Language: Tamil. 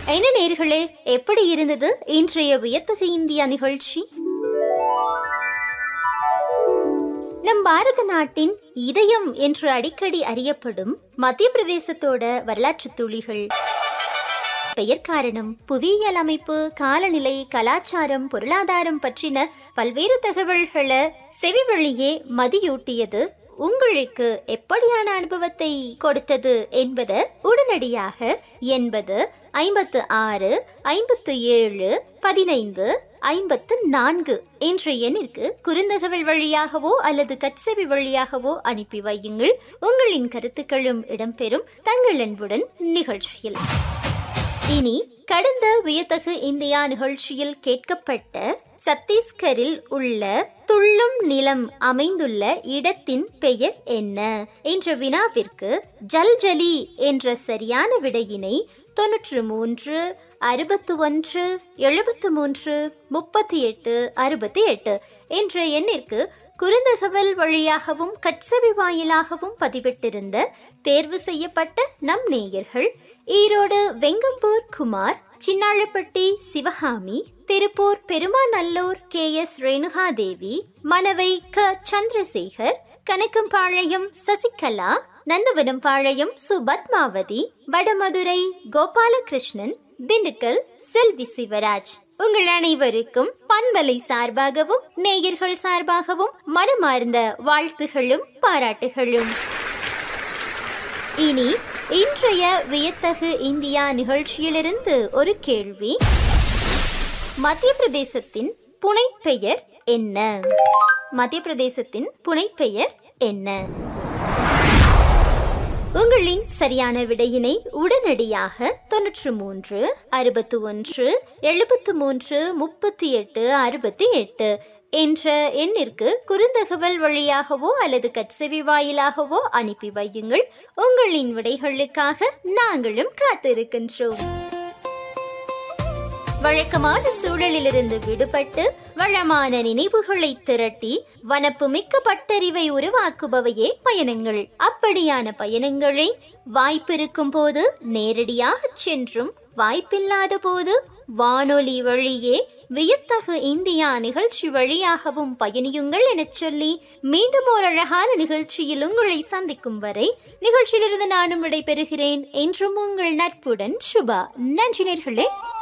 என்ன நேர்களே எப்படி இருந்தது இன்றைய வியத்தகு இந்தியா நிகழ்ச்சி நம் பாரத நாட்டின் இதயம் என்று அடிக்கடி அறியப்படும் மத்திய பிரதேசத்தோட வரலாற்று துளிகள் பெயர் காரணம் புவியியல் அமைப்பு காலநிலை கலாச்சாரம் பொருளாதாரம் பற்றின பல்வேறு தகவல்களை செவி வழியே மதியூட்டியது உங்களுக்கு எப்படியான அனுபவத்தை கொடுத்தது என்பது உடனடியாக எண்பது ஐம்பத்து ஆறு ஐம்பத்து ஏழு பதினைந்து ஐம்பத்து நான்கு என்ற எண்ணிற்கு குறுந்தகவல் வழியாகவோ அல்லது கட்செவி வழியாகவோ அனுப்பி வையுங்கள் உங்களின் கருத்துக்களும் இடம்பெறும் தங்கள் அன்புடன் நிகழ்ச்சியில் இனி கடந்த வியத்தகு இந்தியா நிகழ்ச்சியில் கேட்கப்பட்ட சத்தீஸ்கரில் உள்ள துள்ளும் நிலம் அமைந்துள்ள இடத்தின் பெயர் என்ன என்ற வினாவிற்கு ஜல்ஜலி என்ற சரியான விடையினை தொன்னூற்று மூன்று அறுபத்து ஒன்று எழுபத்து மூன்று முப்பத்தி எட்டு அறுபத்தி எட்டு என்ற எண்ணிற்கு குறுந்தகவல் வழியாகவும் கட்சவி வாயிலாகவும் பதிவிட்டிருந்த தேர்வு செய்யப்பட்ட நம் நேயர்கள் ஈரோடு வெங்கம்பூர் குமார் சின்னாளப்பட்டி சிவகாமி திருப்பூர் பெருமாநல்லூர் கே எஸ் ரேணுகாதேவி மணவை க சந்திரசேகர் கணக்கம்பாளையம் சசிகலா நந்தவனம்பாளையம் சுபத்மாவதி வடமதுரை கோபாலகிருஷ்ணன் திண்டுக்கல் செல்வி சிவராஜ் உங்கள் அனைவருக்கும் பண்பலை சார்பாகவும் நேயர்கள் சார்பாகவும் மனமார்ந்த வாழ்த்துகளும் பாராட்டுகளும் இனி இன்றைய வியத்தகு இந்தியா நிகழ்ச்சியிலிருந்து ஒரு கேள்வி மத்திய பிரதேசத்தின் புனைப்பெயர் என்ன மத்திய பிரதேசத்தின் புனைப்பெயர் என்ன உங்களின் சரியான விடையினை உடனடியாக தொன்னூற்று மூன்று அறுபத்து ஒன்று எழுபத்து மூன்று முப்பத்தி எட்டு அறுபத்தி எட்டு என்ற எண்ணிற்கு குறுந்தகவல் வழியாகவோ அல்லது கட்செவி வாயிலாகவோ அனுப்பி வையுங்கள் உங்களின் விடைகளுக்காக நாங்களும் காத்திருக்கின்றோம் வழக்கமான சூழலிலிருந்து விடுபட்டு வளமான நினைவுகளை திரட்டி வனப்பு மிக்க பட்டறிவை உருவாக்குபவையே பயணங்கள் அப்படியான பயணங்களை வாய்ப்பிருக்கும் போது நேரடியாக சென்றும் வாய்ப்பில்லாத போது வானொலி வழியே வியத்தகு இந்தியா நிகழ்ச்சி வழியாகவும் பயணியுங்கள் எனச் சொல்லி மீண்டும் ஒரு அழகான நிகழ்ச்சியில் உங்களை சந்திக்கும் வரை நிகழ்ச்சியிலிருந்து நானும் விடைபெறுகிறேன் என்றும் உங்கள் நட்புடன் சுபா நன்றி நேர்களே